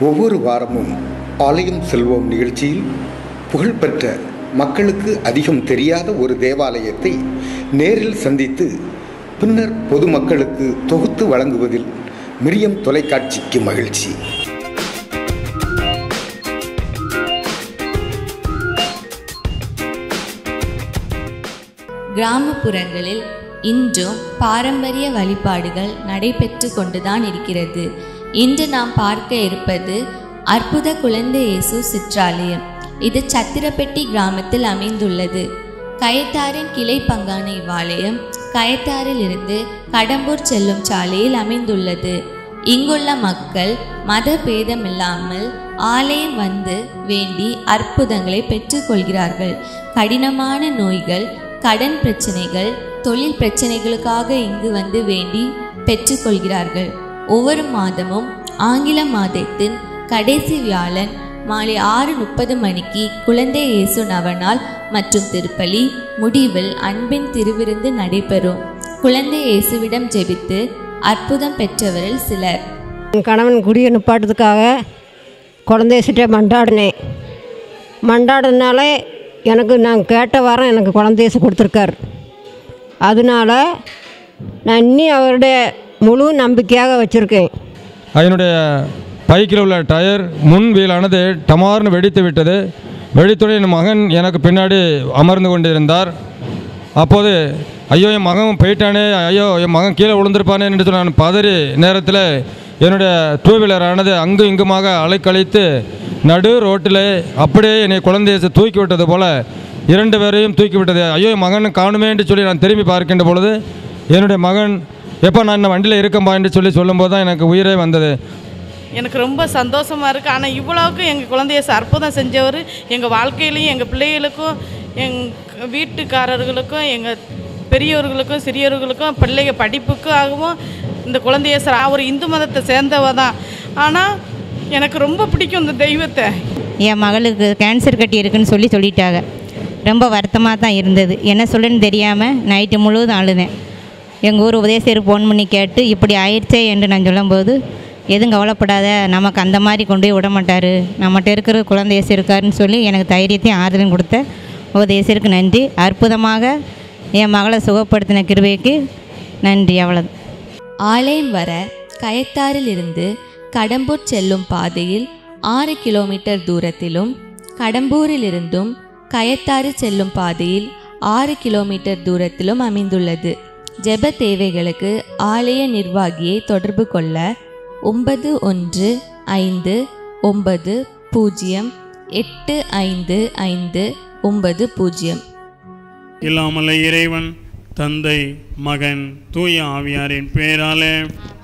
ஒவ்வொரு வாரமும் ஆலயம் செல்வோம் நிகழ்ச்சியில் புகழ்பெற்ற மக்களுக்கு அதிகம் தெரியாத ஒரு தேவாலயத்தை நேரில் சந்தித்து பின்னர் பொதுமக்களுக்கு தொகுத்து வழங்குவதில் மிரியம் தொலைக்காட்சிக்கு மகிழ்ச்சி கிராமப்புறங்களில் இன்றும் பாரம்பரிய வழிபாடுகள் நடைபெற்று கொண்டுதான் இருக்கிறது இன்று நாம் பார்க்க இருப்பது அற்புத குழந்தை இயேசு சிற்றாலயம் இது சத்திரப்பட்டி கிராமத்தில் அமைந்துள்ளது கயத்தாரின் கிளை பங்கான இவ்வாலயம் கயத்தாரில் இருந்து கடம்பூர் செல்லும் சாலையில் அமைந்துள்ளது இங்குள்ள மக்கள் மத பேதமில்லாமல் ஆலயம் வந்து வேண்டி அற்புதங்களை பெற்றுக்கொள்கிறார்கள் கடினமான நோய்கள் கடன் பிரச்சனைகள் தொழில் பிரச்சனைகளுக்காக இங்கு வந்து வேண்டி பெற்றுக்கொள்கிறார்கள் ஒவ்வொரு மாதமும் ஆங்கில மாதத்தின் கடைசி வியாழன் மாலை ஆறு முப்பது மணிக்கு குழந்தை இயேசு நவநாள் மற்றும் திருப்பலி முடிவில் அன்பின் திருவிருந்து நடைபெறும் குழந்தை இயேசுவிடம் ஜெபித்து அற்புதம் பெற்றவரில் சிலர் என் கணவன் குடியை நிப்பாட்டத்துக்காக குழந்தைசிட்டே மண்டாடினேன் மண்டாடினால எனக்கு நான் கேட்ட வாரம் எனக்கு குழந்தையசு கொடுத்துருக்கார் அதனால நான் இன்னி அவருடைய முழு நம்பிக்கையாக வச்சுருக்கேன் அதனுடைய பைக்கில் உள்ள டயர் முன் வீலானது டமார்னு வெடித்து விட்டது வெடித்துடன் என் மகன் எனக்கு பின்னாடி அமர்ந்து கொண்டிருந்தார் அப்போது ஐயோ என் மகன் போயிட்டானே ஐயோ என் மகன் கீழே விழுந்திருப்பானே என்று சொல்லி நான் பதறி நேரத்தில் என்னுடைய டூ வீலரானது அங்கு இங்குமாக அலைக்கழித்து நடு ரோட்டில் அப்படியே என்னை குழந்தையை தூக்கி விட்டது போல இரண்டு பேரையும் தூக்கி விட்டது ஐயோ என் மகன் காணுமே என்று சொல்லி நான் திரும்பி பார்க்கின்ற பொழுது என்னுடைய மகன் எப்போ நான் இந்த வண்டியில் இருக்கம்பா என்று சொல்லி சொல்லும்போது தான் எனக்கு உயிரே வந்தது எனக்கு ரொம்ப சந்தோஷமாக இருக்குது ஆனால் இவ்வளவுக்கு எங்கள் குழந்தைய அற்புதம் செஞ்சவர் எங்கள் வாழ்க்கையிலையும் எங்கள் பிள்ளைகளுக்கும் எங்கள் வீட்டுக்காரர்களுக்கும் எங்கள் பெரியவர்களுக்கும் சிறியவர்களுக்கும் பிள்ளைங்க படிப்புக்காகவும் இந்த குழந்தைய சார் ஒரு இந்து மதத்தை சேர்ந்தவ தான் ஆனால் எனக்கு ரொம்ப பிடிக்கும் இந்த தெய்வத்தை என் மகளுக்கு கேன்சர் கட்டி இருக்குன்னு சொல்லி சொல்லிட்டாங்க ரொம்ப வருத்தமாக தான் இருந்தது என்ன சொல்லுன்னு தெரியாமல் நைட்டு முழுவதும் அழுதேன் எங்கள் ஊர் உதயசேர் ஃபோன் பண்ணி கேட்டு இப்படி ஆயிடுச்சே என்று நான் சொல்லும்போது எதுவும் கவலைப்படாத நமக்கு அந்த மாதிரி கொண்டு போய் விட மாட்டார் நம்மகிட்ட இருக்கிற குழந்தை இயேசு இருக்காருன்னு சொல்லி எனக்கு தைரியத்தையும் ஆதரவும் கொடுத்த உதயசருக்கு நன்றி அற்புதமாக என் மகளை சுகப்படுத்தின கிருபைக்கு நன்றி அவ்வளவு ஆலயம் வர கயத்தாரில் இருந்து கடம்பூர் செல்லும் பாதையில் ஆறு கிலோமீட்டர் தூரத்திலும் கடம்பூரிலிருந்தும் கயத்தாறு செல்லும் பாதையில் ஆறு கிலோமீட்டர் தூரத்திலும் அமைந்துள்ளது ஜெப தேவைகளுக்கு ஆலய நிர்வாகியை தொடர்பு கொள்ள ஒன்பது ஒன்று ஐந்து ஒன்பது பூஜ்ஜியம் எட்டு ஐந்து ஐந்து ஒன்பது பூஜ்ஜியம் இல்லாமல்ல இறைவன் தந்தை மகன் தூய ஆவியாரின் பெயராலே